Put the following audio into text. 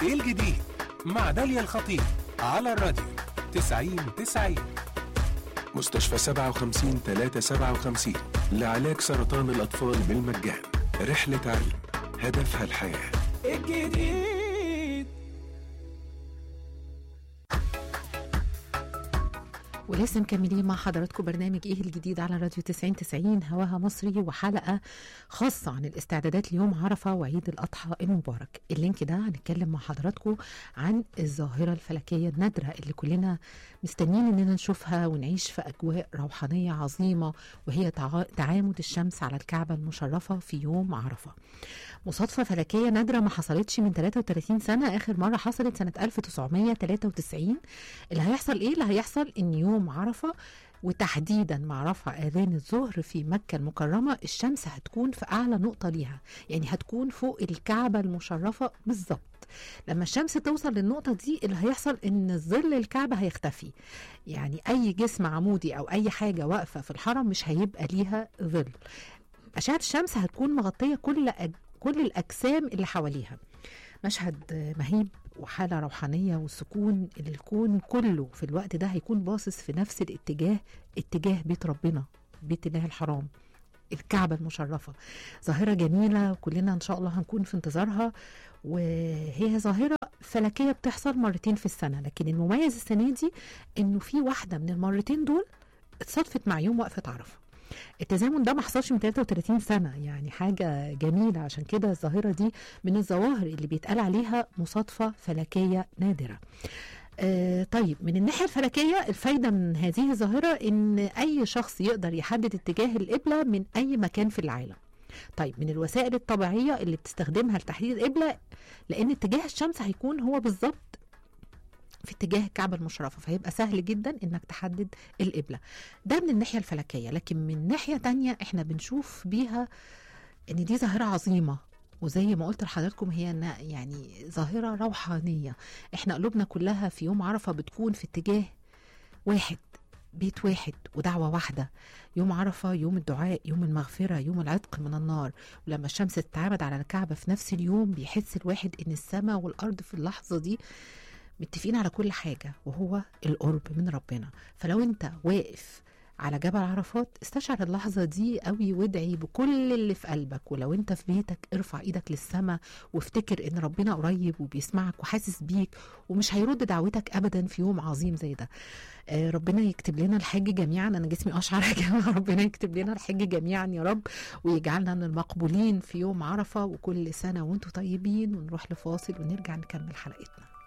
ايه الجديد مع داليا الخطيب على الراديو 90 90 مستشفى 57 357 لعلاج سرطان الأطفال بالمجان رحلة علم هدفها الحياة الجديد ولسه مكملين مع حضراتكم برنامج ايه الجديد على راديو 90 90 هواها مصري وحلقه خاصه عن الاستعدادات ليوم عرفه وعيد الاضحى المبارك اللينك ده هنتكلم مع حضراتكم عن الظاهره الفلكيه النادره اللي كلنا مستنيين اننا نشوفها ونعيش في اجواء روحانيه عظيمه وهي تع- تعامد الشمس على الكعبه المشرفه في يوم عرفه مصادفه فلكيه نادره ما حصلتش من 33 سنه اخر مره حصلت سنه 1993 اللي هيحصل ايه اللي هيحصل ان يوم عرفه وتحديدا مع رفع اذان الظهر في مكه المكرمه الشمس هتكون في اعلى نقطه ليها يعني هتكون فوق الكعبه المشرفه بالظبط لما الشمس توصل للنقطة دي اللي هيحصل إن ظل الكعبة هيختفي يعني أي جسم عمودي أو أي حاجة واقفة في الحرم مش هيبقى ليها ظل أشعة الشمس هتكون مغطية كل أج... كل الأجسام اللي حواليها مشهد مهيب وحالة روحانية وسكون الكون كله في الوقت ده هيكون باصص في نفس الاتجاه اتجاه بيت ربنا بيت الله الحرام الكعبة المشرفة ظاهرة جميلة وكلنا إن شاء الله هنكون في انتظارها وهي ظاهرة فلكية بتحصل مرتين في السنة لكن المميز السنة دي إنه في واحدة من المرتين دول اتصادفت مع يوم وقفة عرفة التزامن ده ما حصلش من 33 سنة يعني حاجة جميلة عشان كده الظاهرة دي من الظواهر اللي بيتقال عليها مصادفة فلكية نادرة آه طيب من الناحية الفلكية الفايدة من هذه الظاهرة إن أي شخص يقدر يحدد اتجاه القبلة من أي مكان في العالم طيب من الوسائل الطبيعية اللي بتستخدمها لتحديد القبلة لأن اتجاه الشمس هيكون هو بالظبط في اتجاه الكعبة المشرفة فهيبقى سهل جدا انك تحدد القبلة ده من الناحية الفلكية لكن من ناحية تانية احنا بنشوف بيها ان دي ظاهرة عظيمة وزي ما قلت لحضراتكم هي نا- يعني ظاهرة روحانية احنا قلوبنا كلها في يوم عرفة بتكون في اتجاه واحد بيت واحد ودعوة واحدة يوم عرفة يوم الدعاء يوم المغفرة يوم العتق من النار ولما الشمس تتعامد على الكعبة في نفس اليوم بيحس الواحد ان السماء والأرض في اللحظة دي متفقين على كل حاجة وهو القرب من ربنا فلو انت واقف على جبل عرفات استشعر اللحظة دي قوي وادعي بكل اللي في قلبك ولو انت في بيتك ارفع ايدك للسماء وافتكر ان ربنا قريب وبيسمعك وحاسس بيك ومش هيرد دعوتك ابدا في يوم عظيم زي ده آه ربنا يكتب لنا الحج جميعا انا جسمي اشعر يا جماعه ربنا يكتب لنا الحج جميعا يا رب ويجعلنا من المقبولين في يوم عرفه وكل سنه وانتم طيبين ونروح لفاصل ونرجع نكمل حلقتنا